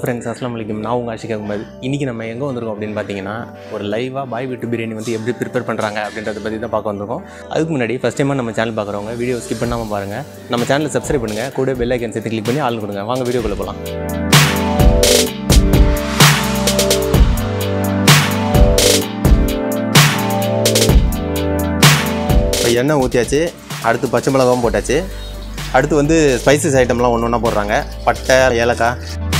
friends அஸ்லாம் வலைக்கும் நான் உங்கள் ஆஷிக் அகமது இன்றைக்கி நம்ம எங்கே வந்திருக்கோம் அப்படின்னு பார்த்தீங்கன்னா ஒரு லைவாக பாய் வீட்டு பிரியாணி வந்து எப்படி ப்ரிப்பேர் பண்ணுறாங்க அப்படின்றத பற்றி தான் பார்க்க வந்திருக்கோம் அதுக்கு முன்னாடி ஃபஸ்ட் டைமாக நம்ம சேனல் பார்க்குறவங்க வீடியோ ஸ்கிப் பண்ணாமல் பாருங்கள் நம்ம சேனலை சப்ஸ்கிரைப் பண்ணுங்கள் கூட பெல் ஐக்கன் சேர்த்து கிளிக் பண்ணி ஆள் கொடுங்க வாங்க வீடியோக்குள்ளே போகலாம் இப்போ எண்ணெய் ஊற்றியாச்சு அடுத்து பச்சை மிளகாவும் போட்டாச்சு அடுத்து வந்து ஸ்பைசஸ் ஐட்டம்லாம் ஒன்று ஒன்றா போடுறாங்க பட்டை ஏலக்காய்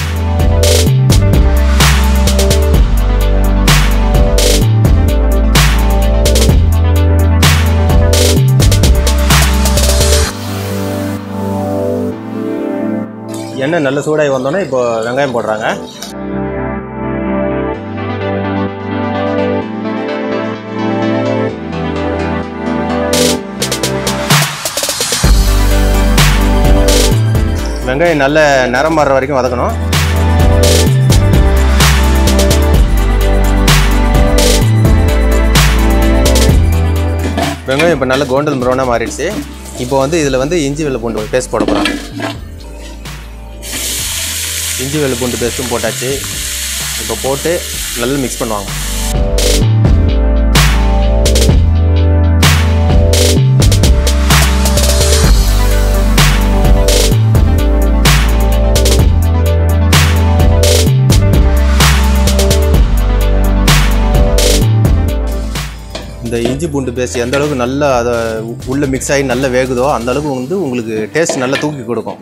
எண்ணெய் நல்ல சூடாகி வந்தோன்னே இப்போ வெங்காயம் போடுறாங்க வெங்காயம் நல்ல நிறம் மாறுற வரைக்கும் வதக்கணும் வெங்காயம் இப்போ நல்ல கோல்டன் ப்ரௌனாக மாறிடுச்சு இப்போ வந்து இதில் வந்து இஞ்சி வெள்ளை பூண்டு பேஸ்ட் போட போகிறாங்க இஞ்சி வெள்ளை பூண்டு பேஸ்ட்டும் போட்டாச்சு இப்போ போட்டு நல்லா மிக்ஸ் பண்ணுவாங்க இந்த இஞ்சி பூண்டு பேஸ்ட் எந்த அளவுக்கு நல்லா அதை உள்ளே மிக்ஸ் ஆகி நல்லா வேகுதோ அந்த அளவுக்கு வந்து உங்களுக்கு டேஸ்ட் நல்லா தூக்கி கொடுக்கும்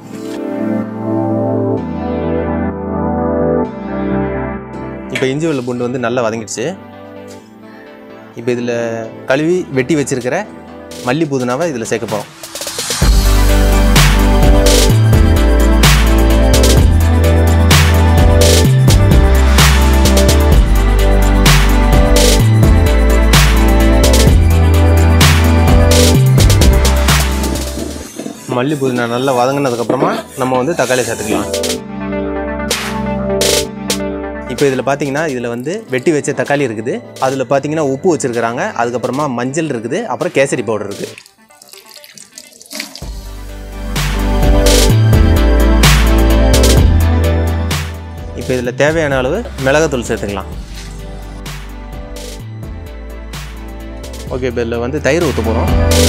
இப்போ இஞ்சி வெள்ளை பூண்டு வந்து நல்லா வதங்கிடுச்சு இப்போ இதில் கழுவி வெட்டி வச்சிருக்கிற மல்லி புதினாவை இதில் சேர்க்க போகிறோம் மல்லி புதினா நல்லா வதங்கினதுக்கப்புறமா நம்ம வந்து தக்காளி சேர்த்துக்கலாம் இப்போ இதில் பார்த்தீங்கன்னா இதில் வந்து வெட்டி வச்ச தக்காளி இருக்குது அதில் பார்த்தீங்கன்னா உப்பு வச்சுருக்குறாங்க அதுக்கப்புறமா மஞ்சள் இருக்குது அப்புறம் கேசரி பவுடர் இருக்குது இப்போ இதில் தேவையான அளவு மிளகாத்தூள் சேர்த்துக்கலாம் ஓகே இப்போ இதில் வந்து தயிர் ஊற்ற போகிறோம்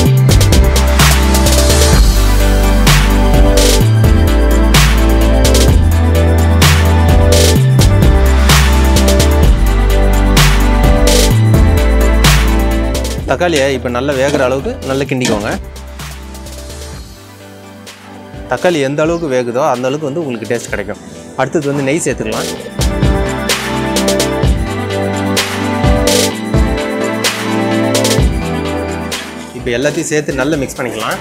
தக்காளியை இப்போ நல்லா வேகிற அளவுக்கு நல்லா கிண்டிக்கோங்க தக்காளி எந்த அளவுக்கு வேகுதோ அந்த அளவுக்கு வந்து உங்களுக்கு டேஸ்ட் கிடைக்கும் அடுத்தது வந்து நெய் சேர்த்துக்கலாம் இப்போ எல்லாத்தையும் சேர்த்து நல்லா மிக்ஸ் பண்ணிக்கலாம்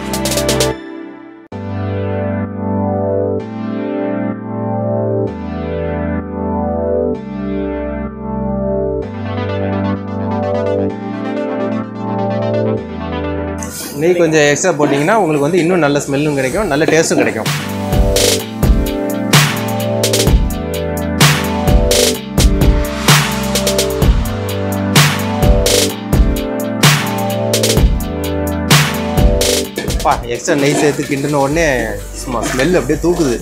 நெய் கொஞ்சம் எக்ஸ்ட்ரா போட்டிங்கன்னா உங்களுக்கு வந்து இன்னும் நல்ல ஸ்மெல்லும் கிடைக்கும் நல்ல டேஸ்ட்டும் கிடைக்கும் பா எக்ஸ்ட்ரா நெய் சேர்த்து கிண்டின உடனே சும்மா ஸ்மெல் அப்படியே தூக்குது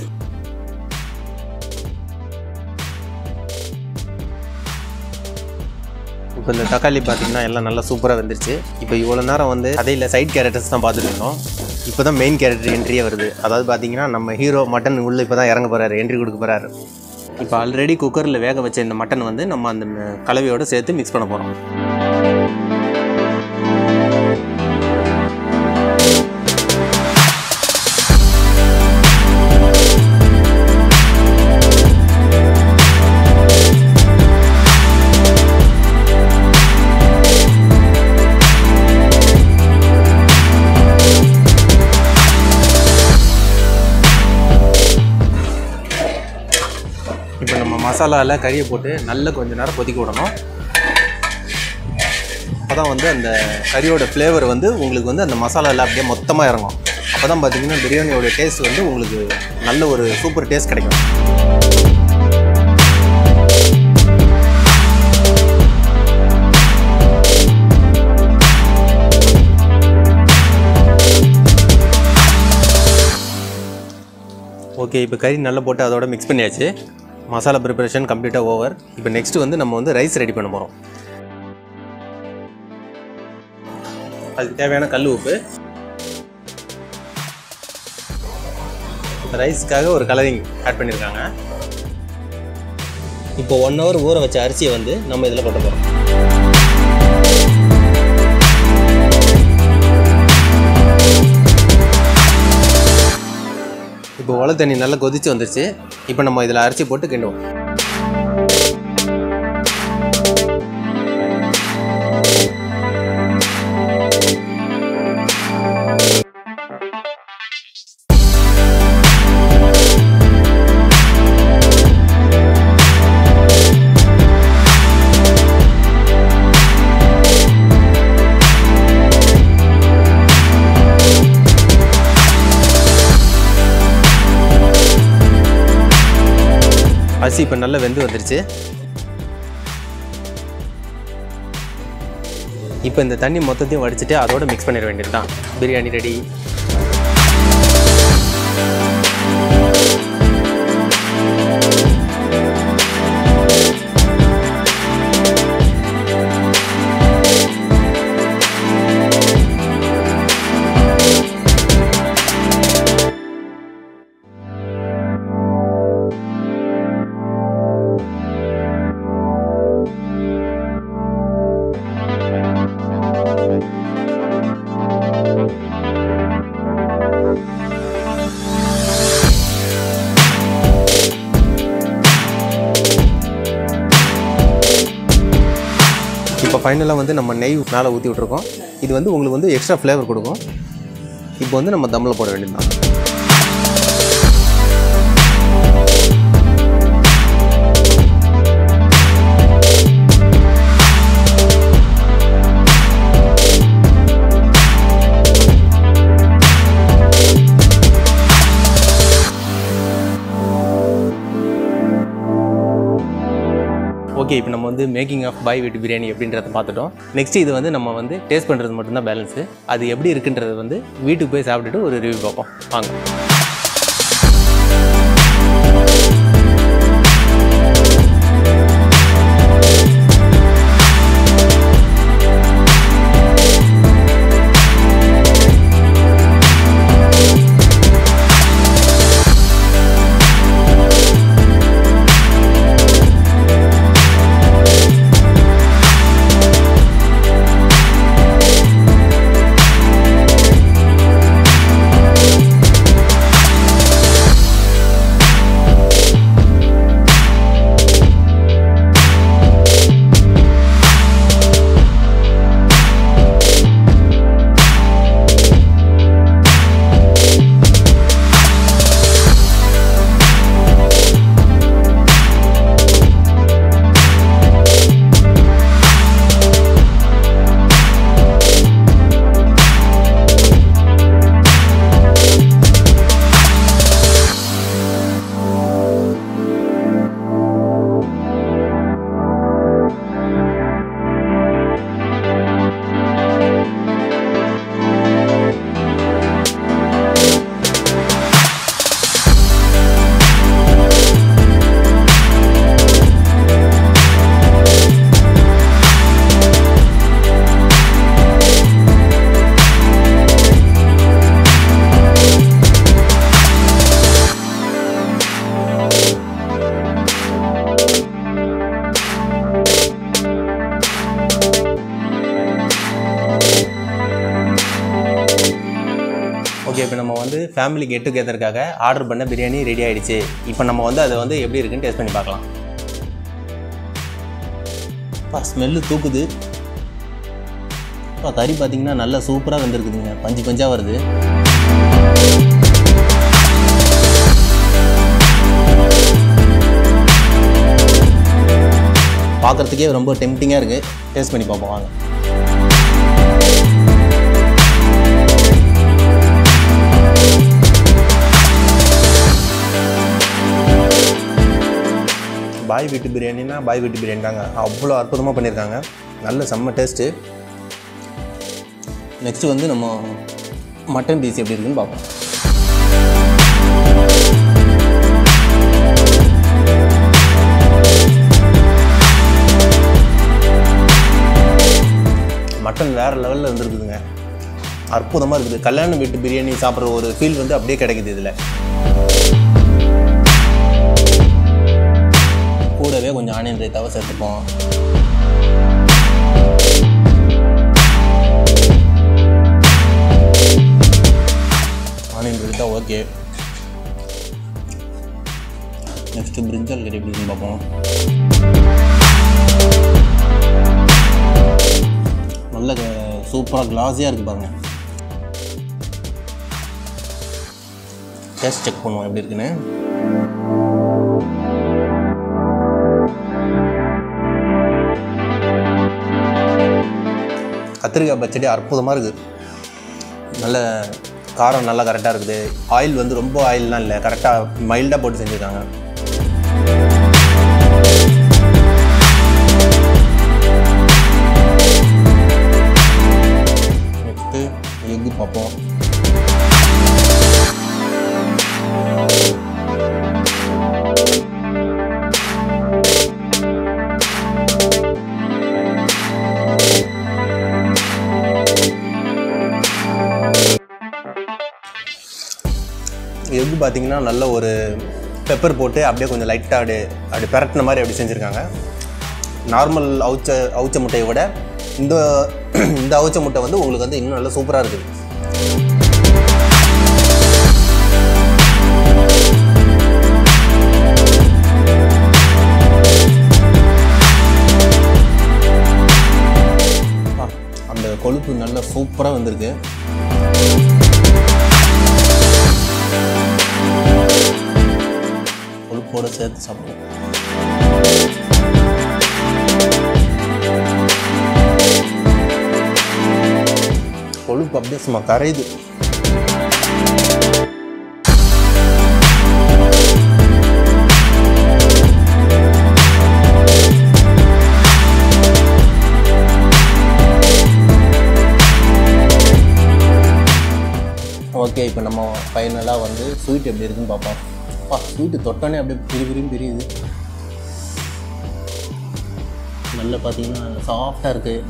இப்போ இந்த தக்காளி பார்த்தீங்கன்னா எல்லாம் நல்லா சூப்பராக வந்துருச்சு இப்போ இவ்வளோ நேரம் வந்து கதையில் சைட் கேரக்டர்ஸ் தான் பார்த்துட்டு இருந்தோம் இப்போ தான் மெயின் கேரக்டர் என்ட்ரியே வருது அதாவது பார்த்தீங்கன்னா நம்ம ஹீரோ மட்டன் உள்ளே இப்போ தான் இறங்க போகிறாரு என்ட்ரி கொடுக்க போகிறாரு இப்போ ஆல்ரெடி குக்கரில் வேக வச்ச இந்த மட்டன் வந்து நம்ம அந்த ம- கலவையோட சேர்த்து மிக்ஸ் பண்ண போகிறோம் இப்போ நம்ம மசாலாவில் கறியை போட்டு நல்லா கொஞ்ச நேரம் கொதிக்க விடணும் அப்போ தான் வந்து அந்த கறியோட ஃப்ளேவர் வந்து உங்களுக்கு வந்து அந்த மசாலாவில் அப்படியே மொத்தமாக இறங்கும் அப்போ தான் பார்த்தீங்கன்னா பிரியாணியோட டேஸ்ட் வந்து உங்களுக்கு நல்ல ஒரு சூப்பர் டேஸ்ட் கிடைக்கும் ஓகே இப்போ கறி நல்லா போட்டு அதோட மிக்ஸ் பண்ணியாச்சு மசாலா ப்ரிப்பரேஷன் கம்ப்ளீட்டாக ஓவர் இப்போ நெக்ஸ்ட் வந்து நம்ம வந்து ரைஸ் ரெடி பண்ண போகிறோம் அதுக்கு தேவையான கல் உப்பு ரைஸ்க்காக ஒரு கலரிங் ஆட் பண்ணியிருக்காங்க இப்போ ஒன் ஹவர் ஊற வச்ச அரிசியை வந்து நம்ம இதில் கொட்ட போகிறோம் இப்போ உலை தண்ணி நல்லா கொதிச்சு வந்துருச்சு இப்போ நம்ம இதில் அரிசி போட்டு கிண்டுவோம் அரிசி இப்போ நல்லா வெந்து வந்துருச்சு இப்போ இந்த தண்ணி மொத்தத்தையும் வடிச்சிட்டு அதோட மிக்ஸ் பண்ணிட வேண்டியது தான் பிரியாணி ரெடி இப்போ ஃபைனலாக வந்து நம்ம நெய் மேலே ஊற்றி விட்ருக்கோம் இது வந்து உங்களுக்கு வந்து எக்ஸ்ட்ரா ஃப்ளேவர் கொடுக்கும் இப்போ வந்து நம்ம தம்மில் போட வேண்டியது தான் ஓகே இப்போ நம்ம வந்து மேக்கிங் ஆஃப் பாய் வீட்டு பிரியாணி எப்படின்றத பார்த்துட்டோம் நெக்ஸ்ட் இது வந்து நம்ம வந்து டேஸ்ட் பண்ணுறது மட்டும்தான் பேலன்ஸு அது எப்படி இருக்குன்றது வந்து வீட்டுக்கு போய் சாப்பிட்டுட்டு ஒரு ரிவ்யூ பார்ப்போம் வாங்க ஓகே இப்போ நம்ம வந்து ஃபேமிலி கெட் டுகெதருக்காக ஆர்டர் பண்ண பிரியாணி ரெடி ஆயிடுச்சு இப்போ நம்ம வந்து அதை வந்து எப்படி இருக்குன்னு டேஸ்ட் பண்ணி பார்க்கலாம் ஸ்மெல்லு தூக்குது அப்பா, கறி பார்த்தீங்கன்னா நல்லா சூப்பராக வந்திருக்குதுங்க பஞ்சு பஞ்சாக வருது பார்க்குறதுக்கே ரொம்ப டெம்டிங்காக இருக்குது டேஸ்ட் பண்ணி பார்ப்போம் வாங்க பாய் வீட்டு பிரியாணினா பாய் வீட்டு பிரியாணி தாங்க அவ்வளோ அற்புதமாக பண்ணியிருக்காங்க நல்ல செம்ம டேஸ்ட்டு நெக்ஸ்ட் வந்து நம்ம மட்டன் பீஸ் எப்படி இருக்குன்னு பார்ப்போம் மட்டன் வேறு லெவலில் வந்துருக்குதுங்க அற்புதமாக இருக்குது கல்யாண வீட்டு பிரியாணி சாப்பிட்ற ஒரு ஃபீல் வந்து அப்படியே கிடைக்குது இதில் கூடவே கொஞ்சம் ஆனியன் ரைத்தாவை சேர்த்துப்போம் onion raita okay next brinjal கறி எப்படின்னு பார்ப்போம் நல்ல சூப்பராக கிளாஸியாக இருக்குது பாருங்கள் டேஸ்ட் செக் பண்ணுவோம் எப்படி இருக்குன்னு கத்திரிக்காய் பச்சடி அற்புதமாக இருக்குது நல்ல காரம் நல்லா கரெக்டாக இருக்குது ஆயில் வந்து ரொம்ப ஆயில்லாம் இல்லை கரெக்டாக மைல்டாக போட்டு செஞ்சுருக்காங்க நெக்ஸ்ட்டு எக்கு பார்ப்போம் எக்கு பார்த்தீங்கன்னா நல்ல ஒரு பெப்பர் போட்டு அப்படியே கொஞ்சம் லைட்டாக அப்படி அப்படி பெரட்டின மாதிரி அப்படி செஞ்சுருக்காங்க நார்மல் அவுச்ச அவுச்ச முட்டையை விட இந்த இந்த அவுச்ச முட்டை வந்து உங்களுக்கு வந்து இன்னும் நல்லா சூப்பராக இருக்குது ஆ, அந்த கொழுப்பு நல்லா சூப்பராக வந்திருக்கு கொழுப்போட சேர்த்து சாப்பிடுவோம் கொழுப்பு அப்படியே சும்மா கரையுது ஓகே இப்போ நம்ம ஃபைனலாக வந்து ஸ்வீட் எப்படி இருக்குன்னு பார்ப்போம் அப்பா ஸ்வீட்டு தொட்டோன்னே அப்படியே பிரி பிரியும் பிரியுது நல்லா பார்த்தீங்கன்னா சாஃப்டாக இருக்குது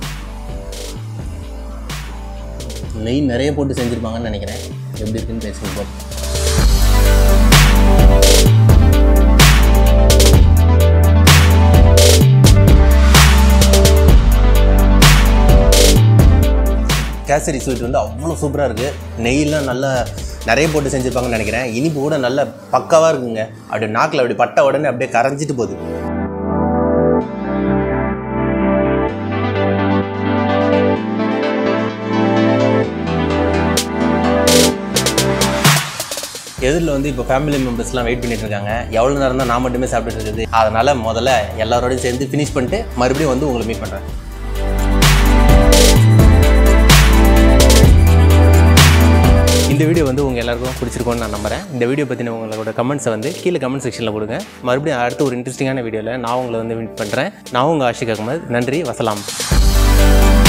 நெய் நிறைய போட்டு செஞ்சுருப்பாங்கன்னு நினைக்கிறேன் எப்படி இருக்குன்னு பேசுங்க பார்ப்போம் கேசரி ஸ்வீட் வந்து அவ்வளோ சூப்பராக இருக்குது நெய்லாம் நல்லா நிறைய போட்டு செஞ்சுருப்பாங்கன்னு நினைக்கிறேன் இனிப்பு கூட நல்ல பக்காவாக இருக்குங்க அப்படியே நாக்கில் அப்படி பட்ட உடனே அப்படியே கரைஞ்சிட்டு போகுது எதிரில் வந்து இப்போ ஃபேமிலி மெம்பர்ஸ்லாம் வெயிட் பண்ணிட்டு இருக்காங்க எவ்வளோ நேரம் தான் நான் மட்டுமே சாப்பிட்டுட்டு இருக்குது அதனால் முதல்ல எல்லாரோடையும் சேர்ந்து ஃபினிஷ் பண்ணிட்டு மறுபடியும் வந்து உங்களை மீட் பண்ணுறேன் இந்த வீடியோ வந்து உங்கள் எல்லாருக்கும் பிடிச்சிருக்கோன்னு நான் நம்புறேன் இந்த வீடியோ பற்றின உங்களோட கமெண்ட்ஸை வந்து கீழே கமெண்ட் செக்ஷனில் கொடுங்க மறுபடியும் அடுத்த ஒரு இன்ட்ரெஸ்டிங்கான வீடியோவில் நான் உங்களை வந்து மீட் பண்ணுறேன் நான் உங்கள் ஆஷிக் அகமது நன்றி வசலாம்